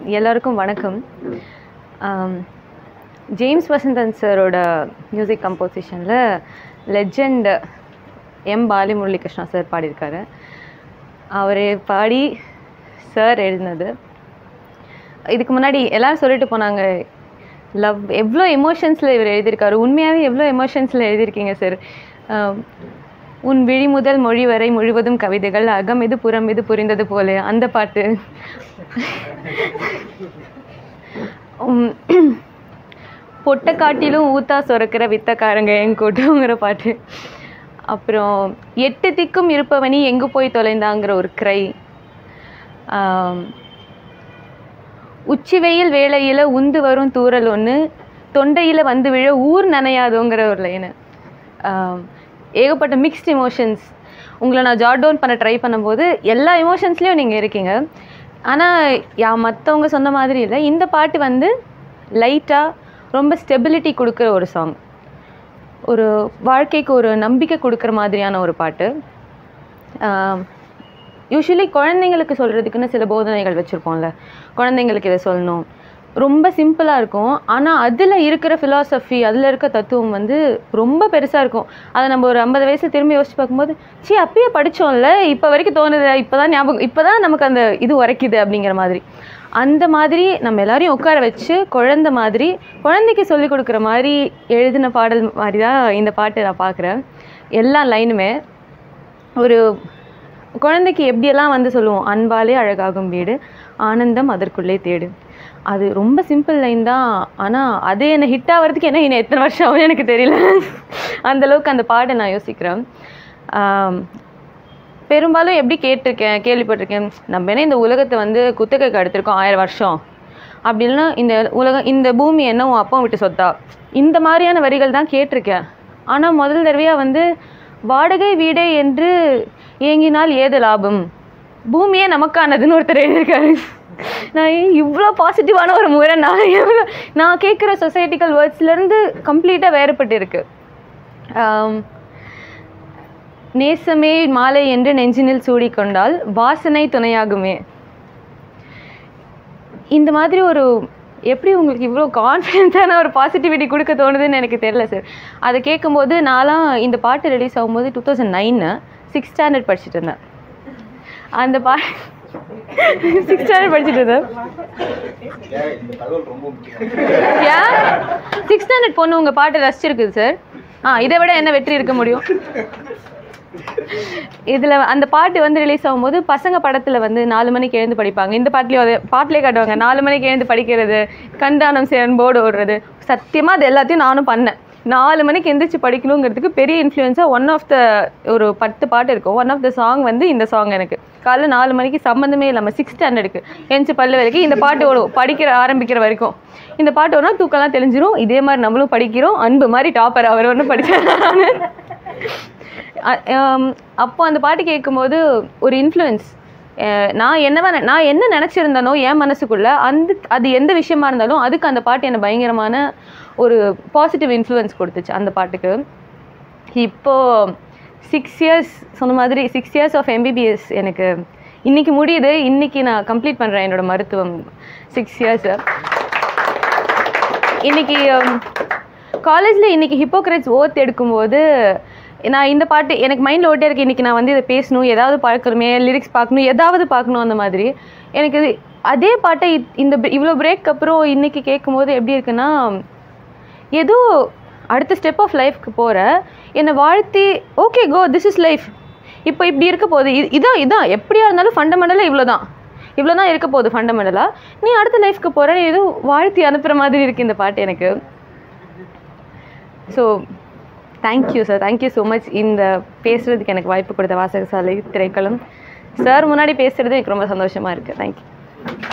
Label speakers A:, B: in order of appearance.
A: எல்லாருக்கும் வணக்கம் ஆம், ஜேம்ஸ் வசந்தன் சாரோட மியூசிக் கம்போசிஷனில் legend M Bala Muralikrishna sir பாடியிருக்காரு அவர் பாடி சார் எழுதினது இதுக்கு முன்னாடி எல்லாரும் சொல்லிட்டு போனாங்க லவ் எவ்வளோ எமோஷன்ஸில் இவர் எழுதியிருக்காரு உண்மையாகவே எவ்வளோ எமோஷன்ஸில் எழுதியிருக்கீங்க சார் உன் விழி முதல் மொழி வரை முழுவதும் கவிதைகள் அகம் இது புறம் இது புரிந்தது போல அந்த பாட்டு உம், பொட்டை காட்டிலும் ஊத்தா சுரக்கிற வித்தக்காரங்க என் கூட்டங்கிற பாட்டு அப்புறம் எட்டு திக்கும் இருப்பவனி எங்கே போய் தொலைந்தாங்கிற ஒரு க்ரை உச்சி வெயில் வேளையில் உந்து வரும் தூறல் ஒன்று தொண்டையில் வந்து விழ ஊர் நனையாதோங்கிற ஒரு லைனு ஏகப்பட்ட மிக்ஸ்ட் எமோஷன்ஸ் உங்களை நான் ஜாட் டவுன் பண்ண ட்ரை பண்ணும்போது எல்லா எமோஷன்ஸ்லேயும் நீங்கள் இருக்கீங்க ஆனால் யா மற்றவங்க சொன்ன மாதிரி இல்லை இந்த பாட்டு வந்து லைட்டாக ரொம்ப ஸ்டெபிலிட்டி கொடுக்குற ஒரு சாங் ஒரு வாழ்க்கைக்கு ஒரு நம்பிக்கை கொடுக்குற மாதிரியான ஒரு பாட்டு யூஸ்வலி குழந்தைங்களுக்கு சொல்கிறதுக்குன்னு சில போதனைகள் வச்சுருப்போம்ல குழந்தைங்களுக்கு இதை சொல்லணும் ரொம்ப சிம்பிளாக இருக்கும் ஆனால் அதில் இருக்கிற ஃபிலாசபி அதில் இருக்க தத்துவம் வந்து ரொம்ப பெருசாக இருக்கும் அதை நம்ம ஒரு ஐம்பது வயசு திரும்பி யோசிச்சு பார்க்கும்போது சீ அப்பயே படித்தோம்ல இப்போ வரைக்கும் தோணுது இப்போ தான் ஞாபகம் இப்போ தான் நமக்கு அந்த இது உரைக்குது அப்படிங்கிற மாதிரி அந்த மாதிரி நம்ம எல்லாரையும் உட்கார வச்சு குழந்த மாதிரி குழந்தைக்கு சொல்லிக் கொடுக்குற மாதிரி எழுதின பாடல் மாதிரி தான் இந்த பாட்டு நான் பார்க்குறேன் எல்லா லைனுமே ஒரு குழந்தைக்கு எப்படியெல்லாம் வந்து சொல்லுவோம் அன்பாலே அழகாகும் வீடு ஆனந்தம் அதற்குள்ளே தேடு அது ரொம்ப சிம்பிள் லைன் தான் ஆனால் அது என்ன ஹிட் ஆகிறதுக்கு என்ன இன்னும் எத்தனை வருஷம் ஆகும் எனக்கு தெரியல அந்த அளவுக்கு அந்த பாட்டை நான் யோசிக்கிறேன் ஆம், பெரும்பாலும் எப்படி கேட்டிருக்கேன் கேள்விப்பட்டிருக்கேன் நம்ம என்ன இந்த உலகத்தை வந்து குத்தகைக்கு எடுத்திருக்கோம் ஆயிரம் வருஷம் அப்படி இல்லைன்னா இந்த உலகம் இந்த பூமி என்ன உன் அப்பா விட்டு சொத்தா இந்த மாதிரியான வரிகள் தான் கேட்டிருக்கேன் ஆனால் முதல் தடவையாக வந்து வாடகை வீடே என்று ஏங்கினால் ஏது லாபம் பூமியே நமக்கானதுன்னு ஒருத்தர் எழுதியிருக்காரு நான் ஏன் இவ்வளோ பாசிட்டிவான ஒரு முறை நான் எவ்வளோ நான் கேட்குற சொசைட்டிக்கல் வேர்ட்ஸ்லேருந்து கம்ப்ளீட்டாக வேறுபட்டு இருக்கு ஆம், நேசமே மாலை என்று நெஞ்சினில் சூடிக்கொண்டால் வாசனை துணையாகுமே இந்த மாதிரி ஒரு எப்படி உங்களுக்கு இவ்வளோ கான்ஃபிடென்ட்டான ஒரு பாசிட்டிவிட்டி கொடுக்க தோணுதுன்னு எனக்கு தெரியல சார் அதை கேட்கும்போது நான்லாம் இந்த பாட்டு ரிலீஸ் ஆகும்போது two thousand nine six standard படிச்சுட்டு இருந்தேன் அந்த பா சிக்ஸ் ஸ்டாண்டர்ட் படிச்சுட்டு இருந்தேன்
B: இந்த தகவல் ரொம்ப முக்கியம்
A: ஏன் சிக்ஸ் ஸ்டாண்டர்ட் பொண்ணு உங்கள் பாட்டை ரசிச்சிருக்குது சார் ஆ இதை விட என்ன வெற்றி இருக்க முடியும் இதில் அந்த பாட்டு வந்து ரிலீஸ் ஆகும்போது பசங்க படத்தில் வந்து நாலு மணிக்கு எழுந்து படிப்பாங்க இந்த பாட்டுலேயும் அது பாட்டிலே காட்டுவாங்க நாலு மணிக்கு எழுந்து படிக்கிறது கண்தானம் சேரன் போர்டு ஓடுறது சத்தியமாக அது எல்லாத்தையும் நானும் பண்ணேன் நாலு மணிக்கு எந்திரிச்சு படிக்கணுங்கிறதுக்கு பெரிய இன்ஃப்ளூயன்ஸாக ஒன் ஆஃப் த ஒரு பத்து பாட்டு இருக்கும் ஒன் ஆஃப் த சாங் வந்து இந்த சாங் எனக்கு காலைல நாலு மணிக்கு சம்மந்தமே இல்லாமல் சிக்ஸ் ஸ்டாண்டர்டுக்கு எந்திரிச்சு பல்லு வரைக்கும் இந்த பாட்டு ஓடும் படிக்கிற ஆரம்பிக்கிற வரைக்கும் இந்த பாட்டு ஓடுனா தூக்கம்லாம் தெளிஞ்சிரும் இதே மாதிரி நம்மளும் படிக்கிறோம் அன்பு மாதிரி டாப்பர் அவர் ஒன்று படித்தேன் அ- ஆம், அப்போ அந்த பாட்டு கேட்கும்போது ஒரு இன்ஃப்ளூயன்ஸ் நான் என்னவா நெ- நான் என்ன நினச்சிருந்தனோ என் மனசுக்குள்ள அந்த அது எந்த விஷயமா இருந்தாலும் அதுக்கு அந்த பாட்டு எனக்கு பயங்கரமான ஒரு பாசிட்டிவ் இன்ஃப்ளூயன்ஸ் கொடுத்துச்சு அந்த பாட்டுக்கு இப்போ சிக்ஸ் இயர்ஸ் சொன்ன மாதிரி சிக்ஸ் இயர்ஸ் ஆஃப் எம்பிபிஎஸ் எனக்கு இன்னைக்கு முடியுது இன்னைக்கு நான் கம்ப்ளீட் பண்ணுறேன் என்னோட மருத்துவம் சிக்ஸ் இயர்ஸ் இன்னைக்கு காலேஜில் இன்னைக்கு ஹிப்போக்ரட்ஸ் ஓத் எடுக்கும்போது நான் இந்த பாட்டு எனக்கு மைண்டில் ஓட்டே இருக்கு இன்னைக்கு நான் வந்து இதை பேசணும் ஏதாவது பார்க்கணுமே லிரிக்ஸ் பார்க்கணும் ஏதாவது பார்க்கணும் அந்த மாதிரி எனக்கு இது அதே பாட்டை இ- இந்த இவ்வளோ பிரேக் அப்புறம் இன்னைக்கு கேட்கும்போது எப்படி இருக்குன்னா ஏதோ அடுத்த ஸ்டெப் ஆஃப் லைஃப்க்கு போகிற என்னை வாழ்த்தி okay go this is life இப்போ இப்படி இருக்க போகுது இது இதான் இதான் எப்படியா இருந்தாலும் ஃபண்டமெண்டலாக இவ்வளோ தான் இவ்வளோ தான் இருக்க போகுது ஃபண்டமெண்டலாக நீ அடுத்த லைஃப்க்கு போகிற ஏதோ வாழ்த்தி அனுப்புகிற மாதிரி இருக்குது இந்த பாட்டு எனக்கு so thank you sir thank you so much இந்த பேசுகிறதுக்கு எனக்கு வாய்ப்பு கொடுத்த வாசகசாலை திரைக்களம் சார் முன்னாடி பேசுகிறது எனக்கு ரொம்ப சந்தோஷமாக இருக்குது தேங்க்யூ